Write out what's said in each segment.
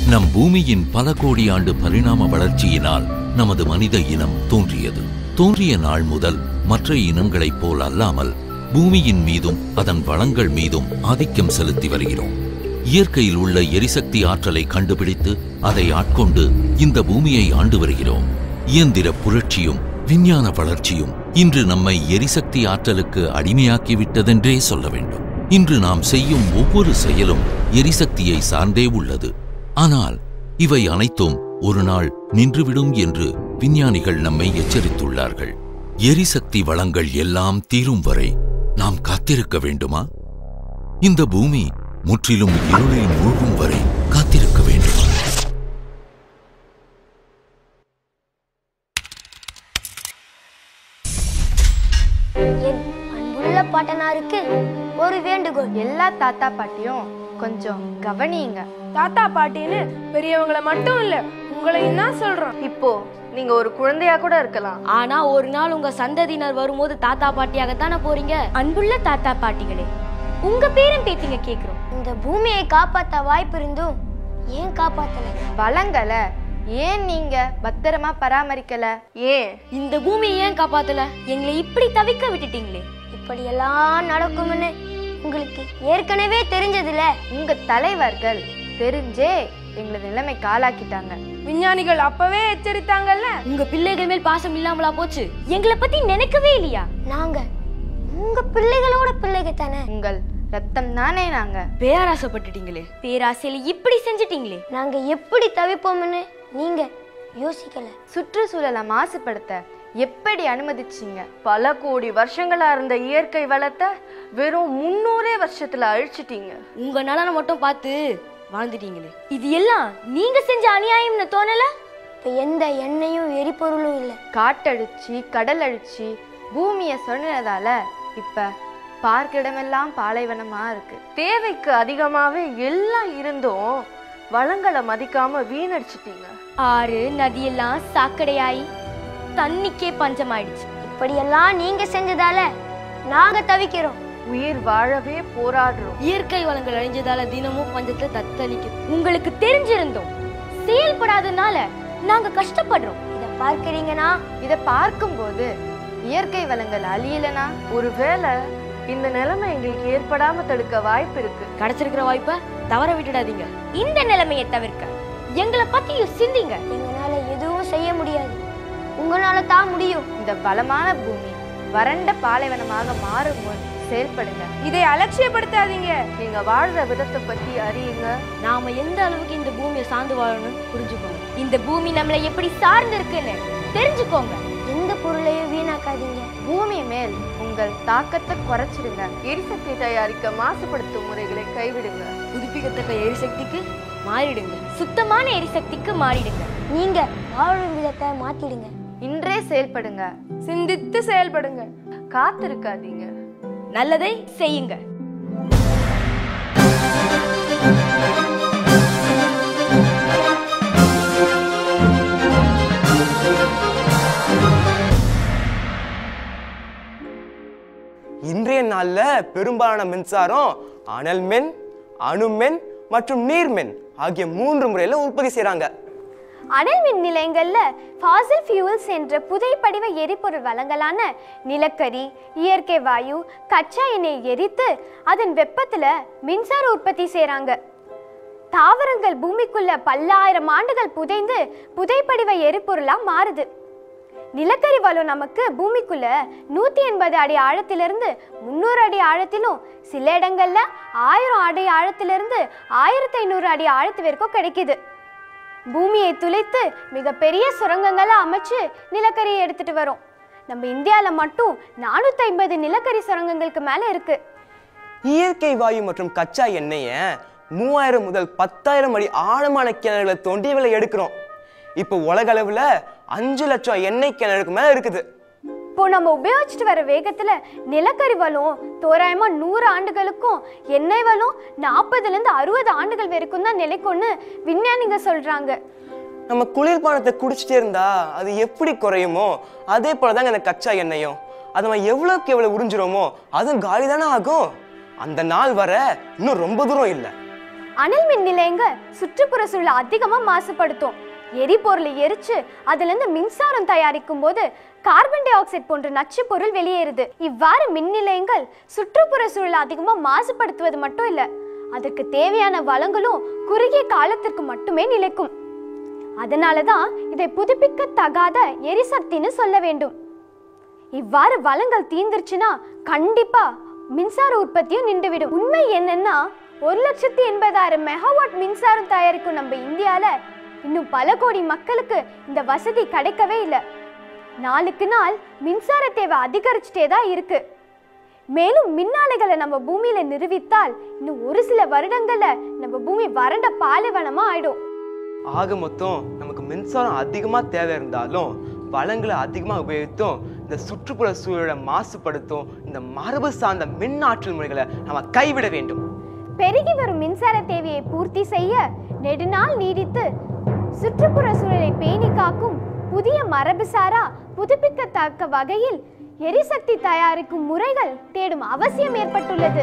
நம் பூமியின் பல கோடி ஆண்டு பரிணாம வளர்ச்சியினால் நமது மனித இனம் தோன்றியது தோன்றிய நாள் முதல் மற்ற இனங்களைப் போல் அல்லாமல் பூமியின் மீதும் அதன் வளங்கள் மீதும் ஆதிக்கம் செலுத்தி வருகிறோம் இயற்கையில் உள்ள எரிசக்தி ஆற்றலை கண்டுபிடித்து அதை ஆட்கொண்டு இந்த பூமியை ஆண்டு வருகிறோம் இயந்திர புரட்சியும் விஞ்ஞான வளர்ச்சியும் இன்று நம்மை எரிசக்தி ஆற்றலுக்கு அடிமையாக்கிவிட்டதென்றே சொல்ல வேண்டும் இன்று நாம் செய்யும் ஒவ்வொரு செயலும் எரிசக்தியை சார்ந்தே உள்ளது ஆனால் இவை அனைத்தும் ஒரு நாள் நின்றுவிடும் என்று விஞ்ஞானிகள் நம்மை எச்சரித்துள்ளார்கள் எரிசக்தி வளங்கள் எல்லாம் தீரும் வரை நாம் காத்திருக்க வேண்டுமா இந்த பூமி முற்றிலும் இருளில் மூழ்கும் வரை காத்திருக்க வேண்டுமா என் அன்புள்ள பாட்டனாருக்கு ஒரு வேண்டுகோள் எல்லா தாத்தா பாட்டியும் கொஞ்சம் கவனியுங்க தாத்தா பாட்டின்னு பெரியவங்கள மட்டும் இல்ல உங்களையும் தான் சொல்றோம் இப்போ நீங்க ஒரு குழந்தையா கூட இருக்கலாம் ஆனா ஒரு நாள் உங்க சந்ததியினர் வரும்போது தாத்தா பாட்டியாகத்தானே போறீங்க அன்புள்ள தாத்தா பாட்டிகளே உங்க பேரும் பேத்திங்க கேக்குறோம் இந்த பூமியை காப்பாத்த வாய்ப்பு இருந்தும் ஏன் காப்பாத்தல வளங்களை ஏன் நீங்க பத்திரமா பராமரிக்கல ஏன் இந்த பூமியை ஏன் காப்பாத்தல எங்களை இப்படி தவிக்க விட்டுட்டீங்களே இப்படியெல்லாம் நடக்கும்னு உங்களுக்கு ஏற்கனவே தெரிஞ்சதுல உங்க தலைவர்கள் தெரிஞ்சே எங்களை நிலைமைக்கு ஆளாக்கிட்டாங்க விஞ்ஞானிகள் அப்பவே எச்சரித்தாங்கல்ல உங்க பிள்ளைகள் மேல் பாசம் இல்லாமலா போச்சு எங்களை பத்தி நினைக்கவே இல்லையா நாங்க உங்க பிள்ளைகளோட பிள்ளைகள் தானே உங்கள் ரத்தம் தானே நாங்க பேராசைப்பட்டுட்டீங்களே பேராசையில இப்படி செஞ்சிட்டீங்களே நாங்க எப்படி தவிப்போம்னு நீங்க யோசிக்கல சுற்றுச்சூழலை மாசுபடுத்த எப்படி அனுமதிச்சீங்க பல கோடி வருஷங்களா இருந்த இயற்கை வளத்தை வெறும் முன்னூறே வருஷத்துல அழிச்சிட்டீங்க உங்க நலனை மட்டும் பார்த்து வாழ்ந்துட்டீங்களே இது எல்லாம் நீங்க செஞ்ச அநியாயம்னு தோணல இப்ப எந்த எண்ணெயும் எரிபொருளும் இல்ல காட்டழிச்சு கடல் அழிச்சு பூமியை சொன்னதால இப்ப பார்க்க இடமெல்லாம் பாலைவனமா இருக்கு தேவைக்கு அதிகமாவே எல்லாம் இருந்தும் வளங்களை மதிக்காம வீணடிச்சிட்டீங்க ஆறு நதியெல்லாம் சாக்கடையாயி தண்ணிக்கே பஞ்சமாயிடுச்சு இப்படியெல்லாம் நீங்க செஞ்சதால நாங்க தவிக்கிறோம் உயிர் வாழவே போராடுறோம் இயற்கை வளங்கள் அழிஞ்சதால தினமும் பஞ்சத்தை தத்தளிக்குது உங்களுக்கு தெரிஞ்சிருந்தோம் செயல்படாதனால நாங்க கஷ்டப்படுறோம் இத பார்க்கறீங்கன்னா இத பார்க்கும்போது இயற்கை வளங்கள் அழியலனா ஒருவேளை இந்த நிலைமை எங்களுக்கு ஏற்படாம தடுக்க வாய்ப்பு இருக்கு கிடைச்சிருக்கிற வாய்ப்பை தவற விட்டுடாதீங்க இந்த நிலைமையை தவிர்க்க எங்களை பத்தியும் சிந்திங்க எங்களால எதுவும் செய்ய முடியாது உங்களால தான் முடியும் இந்த வளமான பூமி வறண்ட பாலைவனமாக மாறும் முன் செயல்படுங்க இதை அலட்சியப்படுத்தாதீங்க நீங்க வாழ்ற விதத்தை பத்தி அறியுங்க நாம எந்த அளவுக்கு இந்த பூமியை சார்ந்து வாழணும்னு புரிஞ்சுக்கோங்க இந்த பூமி நம்மளை எப்படி சார்ந்து இருக்குன்னு தெரிஞ்சுக்கோங்க எந்த பொருளையும் வீணாக்காதீங்க பூமி மேல் உங்கள் தாக்கத்தை குறைச்சிடுங்க எரிசக்தி தயாரிக்க மாசுபடுத்தும் முறைகளை கைவிடுங்க புதுப்பிக்கத்தக்க எரிசக்திக்கு மாறிடுங்க சுத்தமான எரிசக்திக்கு மாறிடுங்க நீங்க வாழும் விதத்தை மாத்திடுங்க இன்றே செயல்படுங்க சிந்தித்து செயல்படுங்க காத்திருக்காதீங்க நல்லதை செய்யுங்க இன்றைய நாள்ல பெரும்பாலான மின்சாரம் அனல் மின் அணுமென் மற்றும் நீர்மென் ஆகிய மூன்று முறையில உற்பத்தி செய்றாங்க அனல் மின் நிலையங்கள்ல ஃபாசில் ஃபியூல்ஸ் என்ற புதைப்படிவ எரிபொருள் வளங்களான நிலக்கரி இயற்கை வாயு கச்சா எண்ணெய் எரித்து அதன் வெப்பத்துல மின்சார உற்பத்தி செய்றாங்க தாவரங்கள் பூமிக்குள்ள பல்லாயிரம் ஆண்டுகள் புதைந்து புதைப்படிவ எரிபொருளா மாறுது நிலக்கரி வளம் நமக்கு பூமிக்குள்ள நூத்தி எண்பது அடி ஆழத்திலிருந்து முந்நூறு அடி ஆழத்திலும் சில இடங்கள்ல ஆயிரம் அடி ஆழத்திலிருந்து ஆயிரத்தி ஐநூறு அடி ஆழத்து வரைக்கும் கிடைக்குது பூமியை துளைத்து மிகப்பெரிய சுரங்கங்களை அமைச்சு நிலக்கரியை எடுத்துட்டு வரோம் நம்ம இந்தியால மட்டும் நானூத்தி ஐம்பது நிலக்கரி சுரங்கங்களுக்கு மேல இருக்கு இயற்கை வாயு மற்றும் கச்சா எண்ணெயை மூவாயிரம் முதல் பத்தாயிரம் அடி ஆழமான கிணறுகளை தோண்டி விலை எடுக்கிறோம் இப்போ உலக அளவுல அஞ்சு லட்சம் எண்ணெய் கிணறுக்கு மேல இருக்குது இப்போ நம்ம உபயோகிச்சுட்டு வர வேகத்துல நிலக்கரி வளம் தோராயமா நூறு ஆண்டுகளுக்கும் எண்ணெய் வளம் நாற்பதுல இருந்து அறுபது ஆண்டுகள் வரைக்கும் தான் நிலைக்கும்னு விஞ்ஞானிங்க சொல்றாங்க நம்ம குளிர்பானத்தை குடிச்சிட்டே இருந்தா அது எப்படி குறையுமோ அதே போலதாங்க இந்த கச்சா எண்ணெயும் அதை நம்ம எவ்வளவுக்கு எவ்வளவு உறிஞ்சிரோமோ அதுவும் காலி தானே ஆகும் அந்த நாள் வர இன்னும் ரொம்ப தூரம் இல்லை அனல் மின் நிலையங்கள் சுற்றுப்புற சூழலை அதிகமா மாசுபடுத்தும் எரிபொருளை எரிச்சு அதுல இருந்து மின்சாரம் தயாரிக்கும் போது கார்பன் டை ஆக்சைடு போன்ற நச்சு பொருள் வெளியேறுது இவ்வாறு மின் நிலையங்கள் சுற்றுப்புற சூழலை அதிகமா மாசுபடுத்துவது மட்டும் இல்ல அதற்கு தேவையான வளங்களும் குறுகிய காலத்திற்கு மட்டுமே நிலைக்கும் அதனால தான் இதை புதுப்பிக்க தகாத எரிசக்தின்னு சொல்ல வேண்டும் இவ்வாறு வளங்கள் தீந்துருச்சுன்னா கண்டிப்பா மின்சார உற்பத்தியும் நின்றுவிடும் உண்மை என்னன்னா ஒரு லட்சத்தி எண்பதாயிரம் மெகாவாட் மின்சாரம் தயாரிக்கும் நம்ம இந்தியால இன்னும் பல கோடி மக்களுக்கு இந்த வசதி கிடைக்கவே இல்லை நாளுக்கு நாள் மின்சார தேவை அதிகரிச்சுட்டே தான் இருக்கு மேலும் மின்னாலைகளை நம்ம பூமியில நிறுவித்தால் இன்னும் ஒரு சில வருடங்கள்ல நம்ம பூமி வறண்ட பாலைவனமா ஆயிடும் ஆக மொத்தம் நமக்கு மின்சாரம் அதிகமா தேவை இருந்தாலும் வளங்களை அதிகமாக உபயோகித்தும் இந்த சுற்றுப்புற சூழலை மாசுபடுத்தும் இந்த மரபு சார்ந்த மின் ஆற்றல் முறைகளை நம்ம கைவிட வேண்டும் பெருகி வரும் மின்சார தேவையை பூர்த்தி செய்ய நெடுநாள் நீடித்து சுற்றுப்புற சூழலை பேணி காக்கும் புதிய மரபுசாரா புதுப்பிக்கத்தக்க வகையில் எரிசக்தி தயாரிக்கும் முறைகள் தேடும் அவசியம் ஏற்பட்டுள்ளது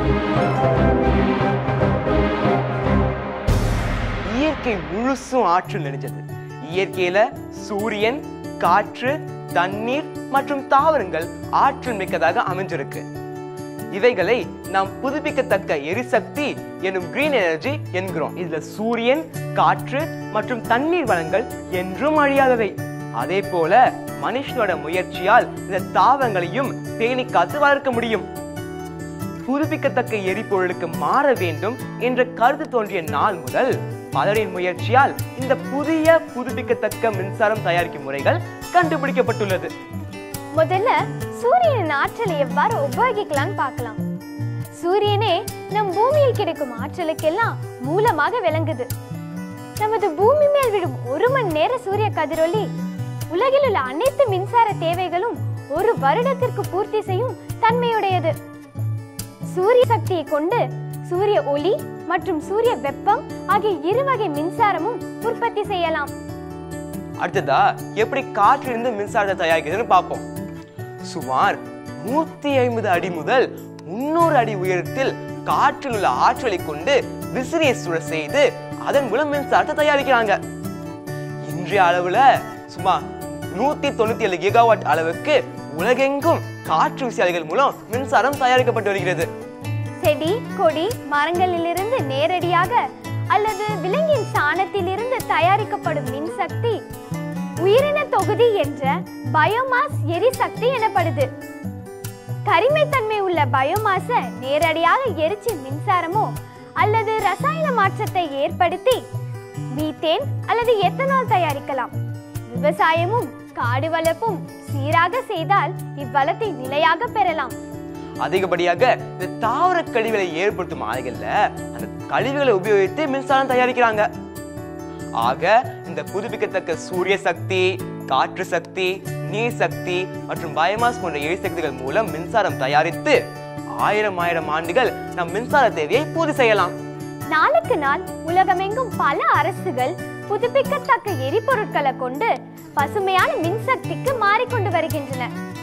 இயற்கை முழுசும் ஆற்றல் நிறைஞ்சது இயற்கையில சூரியன் காற்று தண்ணீர் மற்றும் தாவரங்கள் ஆற்றல் மிக்கதாக அமைஞ்சிருக்கு இவைகளை நாம் புதுப்பிக்கத்தக்க எரிசக்தி எனும் கிரீன் எனர்ஜி என்கிறோம் இதுல சூரியன் காற்று மற்றும் தண்ணீர் வளங்கள் என்றும் அழியாதவை அதே போல மனுஷனோட முயற்சியால் இந்த தாவரங்களையும் பேணி காத்து வளர்க்க முடியும் புதுப்பிக்கத்தக்க எரிபொருளுக்கு மாற வேண்டும் என்ற கருத்து தோன்றிய நாள் முதல் பலரின் முயற்சியால் இந்த புதிய புதுப்பிக்கத்தக்க மின்சாரம் தயாரிக்கும் முறைகள் கண்டுபிடிக்கப்பட்டுள்ளது முதல்ல சூரியனின் ஆற்றலை எவ்வாறு உபயோகிக்கலாம்னு பார்க்கலாம் சூரியனே நம் பூமியில் கிடைக்கும் ஆற்றலுக்கெல்லாம் மூலமாக விளங்குது நமது பூமி மேல் விடும் ஒரு மணி நேர சூரிய கதிரொளி உலகில் உள்ள அனைத்து மின்சார தேவைகளும் ஒரு வருடத்திற்கு பூர்த்தி செய்யும் தன்மையுடையது சூரிய சக்தியை கொண்டு சூரிய ஒளி மற்றும் சூரிய வெப்பம் ஆகிய இரு வகை மின்சாரமும் உற்பத்தி செய்யலாம் அடுத்ததா எப்படி காற்றிலிருந்து மின்சாரத்தை தயாரிக்கிறதுன்னு பார்ப்போம் சுமார் நூத்தி ஐம்பது அடி முதல் முன்னூறு அடி உயரத்தில் காற்றில் உள்ள ஆற்றலை கொண்டு விசிறியை சுழ செய்து அதன் மூலம் மின்சாரத்தை தயாரிக்கிறாங்க இன்றைய அளவுல சுமார் நூத்தி தொண்ணூத்தி ஏழு கிகாவாட் அளவுக்கு உலகெங்கும் காற்று விசையாழிகள் மூலம் மின்சாரம் தயாரிக்கப்பட்டு வருகிறது செடி கொடி மரங்களிலிருந்து நேரடியாக அல்லது விலங்கின் சாணத்திலிருந்து தயாரிக்கப்படும் மின்சக்தி உயிரின தொகுதி என்ற பயோமாஸ் எரிசக்தி எனப்படுது கரிமைத்தன்மை உள்ள பயோமாஸை நேரடியாக எரிச்சு மின்சாரமோ அல்லது ரசாயன மாற்றத்தை ஏற்படுத்தி மீத்தேன் அல்லது எத்தனால் தயாரிக்கலாம் விவசாயமும் காடு வளர்ப்பும் சீராக செய்தால் இவ்வளத்தை நிலையாக பெறலாம் அதிகப்படியாக இந்த தாவர கழிவுகளை ஏற்படுத்தும் ஆலைகள்ல அந்த கழிவுகளை உபயோகித்து மின்சாரம் தயாரிக்கிறாங்க ஆக இந்த புதுப்பிக்கத்தக்க சூரிய சக்தி காற்று சக்தி நீர் சக்தி மற்றும் பயோமாஸ் போன்ற எரிசக்திகள் மூலம் மின்சாரம் தயாரித்து ஆயிரம் ஆயிரம் ஆண்டுகள் நம் மின்சார தேவையை பூர்த்தி செய்யலாம் நாளுக்கு நாள் உலகமெங்கும் பல அரசுகள் புதுப்பிக்கத்தக்க எரிபொருட்களை கொண்டு பசுமையான மின்சக்திக்கு மாறிக்கொண்டு வருகின்றன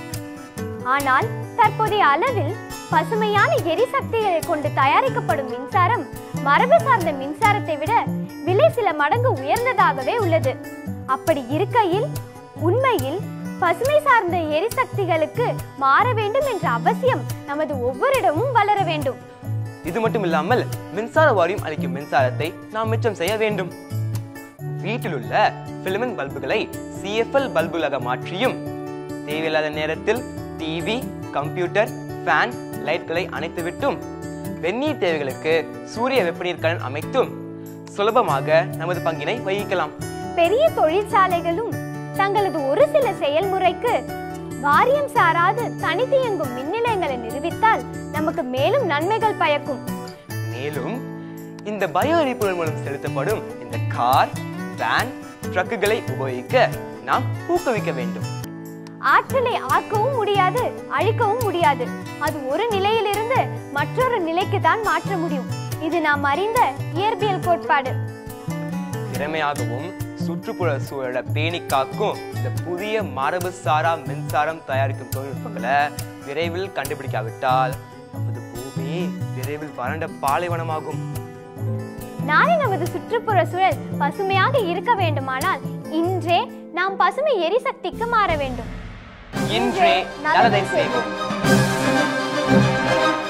ஆனால் தற்போதைய அளவில் பசுமையான எரிசக்திகளை கொண்டு தயாரிக்கப்படும் மின்சாரம் மரபு சார்ந்த மின்சாரத்தை விட விலை சில மடங்கு உயர்ந்ததாகவே உள்ளது அப்படி இருக்கையில் உண்மையில் பசுமை சார்ந்த எரிசக்திகளுக்கு மாற வேண்டும் என்ற அவசியம் நமது ஒவ்வொருடமும் வளர வேண்டும் இது மட்டும் இல்லாமல் மின்சார வாரியம் அளிக்கும் மின்சாரத்தை நாம் மிச்சம் செய்ய வேண்டும் வீட்டில் உள்ள பிலிமெண்ட் பல்புகளை சிஎஃப்எல் பல்புகளாக மாற்றியும் தேவையில்லாத நேரத்தில் டிவி கம்ப்யூட்டர் ஃபேன் லைட்களை அணைத்துவிட்டும் வெந்நீர் தேவைகளுக்கு சூரிய வெப்பநீர் கலன் அமைத்தும் சுலபமாக நமது பங்கினை வகிக்கலாம் பெரிய தொழிற்சாலைகளும் தங்களது ஒரு சில செயல்முறைக்கு வாரியம் சாராது தனித்து இயங்கும் மின் நிலையங்களை நிரூபித்தால் நமக்கு மேலும் நன்மைகள் பயக்கும் மேலும் இந்த பயோ எரிபொருள் மூலம் செலுத்தப்படும் இந்த கார் வேன் ட்ரக்குகளை உபயோகிக்க நாம் ஊக்குவிக்க வேண்டும் ஆற்றலை ஆக்கவும் முடியாது அழிக்கவும் முடியாது அது ஒரு நிலையிலிருந்து மற்றொரு நிலைக்கு தான் மாற்ற முடியும் இது நாம் அறிந்த இயற்பியல் கோட்பாடு திறமையாகவும் சுற்றுப்புற சூழலை பேணி காக்கும் இந்த புதிய மரபு சாரா மின்சாரம் தயாரிக்கும் தொழில்நுட்பங்களை விரைவில் கண்டுபிடிக்காவிட்டால் நமது பூமி விரைவில் வறண்ட பாலைவனமாகும் நாளை நமது சுற்றுப்புற சூழல் பசுமையாக இருக்க வேண்டுமானால் இன்றே நாம் பசுமை எரிசக்திக்கு மாற வேண்டும் இன்றே நல்லதை செய்வோம்